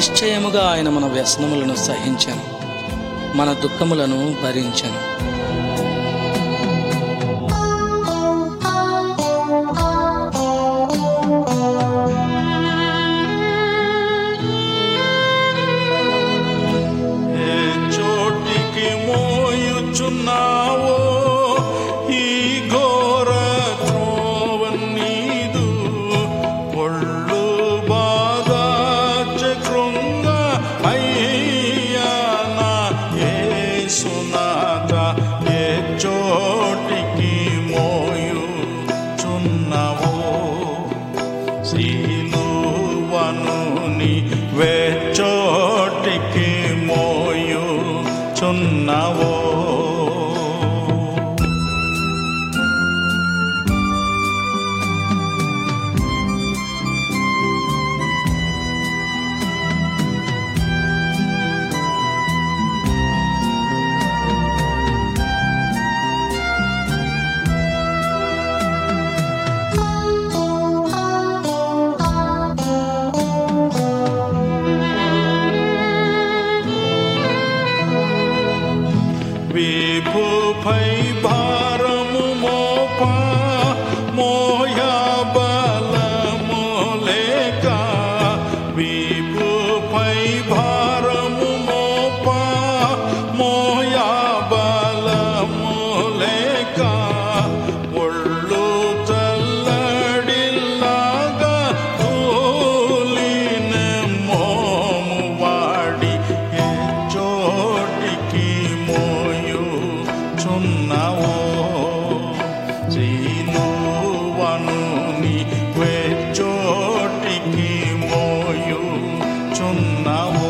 నిశ్చయముగా ఆయన మన వ్యసనములను సహించెను మన దుఃఖములను భరించెను ఏ చోటికి మోయుచున్నావో ఈ ఘోర త్రోవన్నీదు ఒళ్ళు బాగా చక్రంగ అయ్యా నా యేసునాథ ఏ చోటికి మోయుచున్నావో శీలువనుని వెచ్చోటికి మోయు చున్నవో వీపుపై భారము మోపా మోయా బలము లేక వీపుపై భారము మోపా మోయా బలము లేక ఒళ్ళు చల్లడిల్లాగా తూలిన మోము వాడి ఏ చోటికి మోయు చున్నావో శ్రీనువనుని వెచ్చోటికి మోయు చున్నావో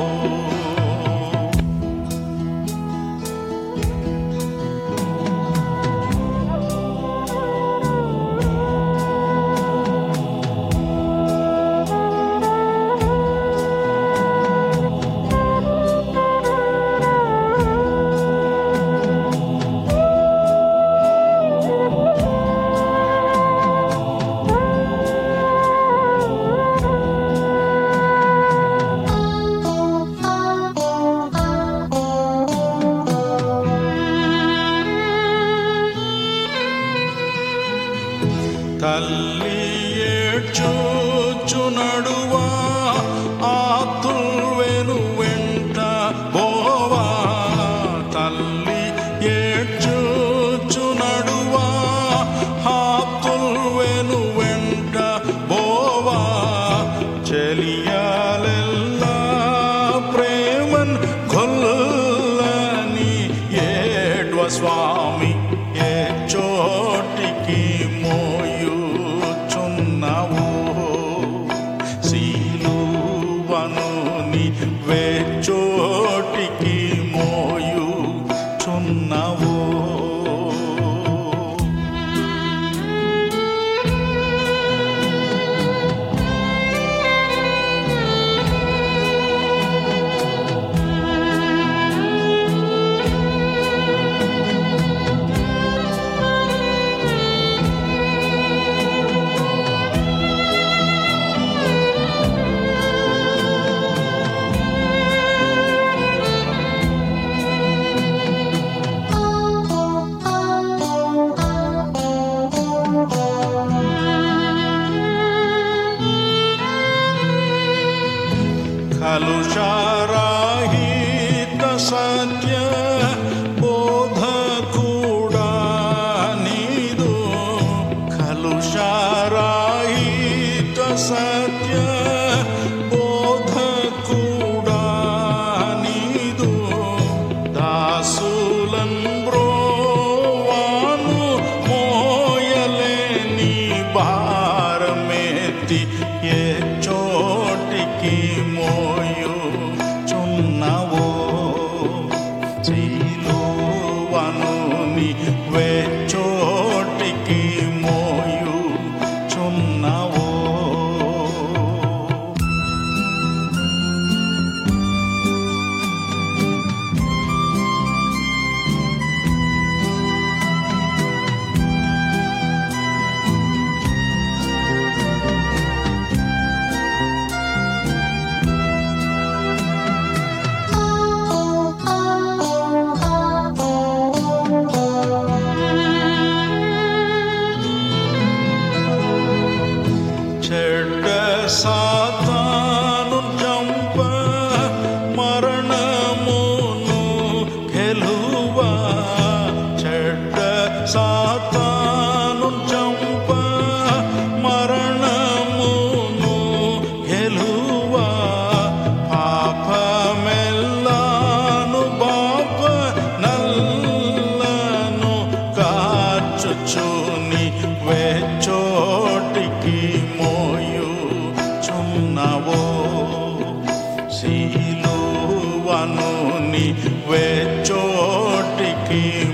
తల్లి ఏడ్చూచు నడువా ఆతుర్వెను వెంట పోవా తల్లి ఏడ్చూచు నడువా ఆతుర్వెను వెంట పోవా చెలియాలెల్లా ప్రేమన్ కొల్లని ఏడ్వ స్వామి ఏ చోటికి మోయుచున్నావు శీలువనుని వేచోటికి మోయుచున్నావు కలుషారాహిత సత్య బోధకుడా నీదు కలుషారాహిత సత్య బోధకుడా నీదు దాసులన్ బ్రోవాను మోయలేని భారమెత్తి ఏ చోటికి మోయు చున్నవో చీలువనుని వెచ్చోటికి మోయు చున్నవో సాతాను చంప మరణమును గెలువా చెడ్డ సాతాను చంప మరణమును గెలువా పాపమెల్లాను బాప నల్లను కాచుచుని వెచ్చోటికి మోయు చున్నవో శీలువను నీ వెచ్చోటికి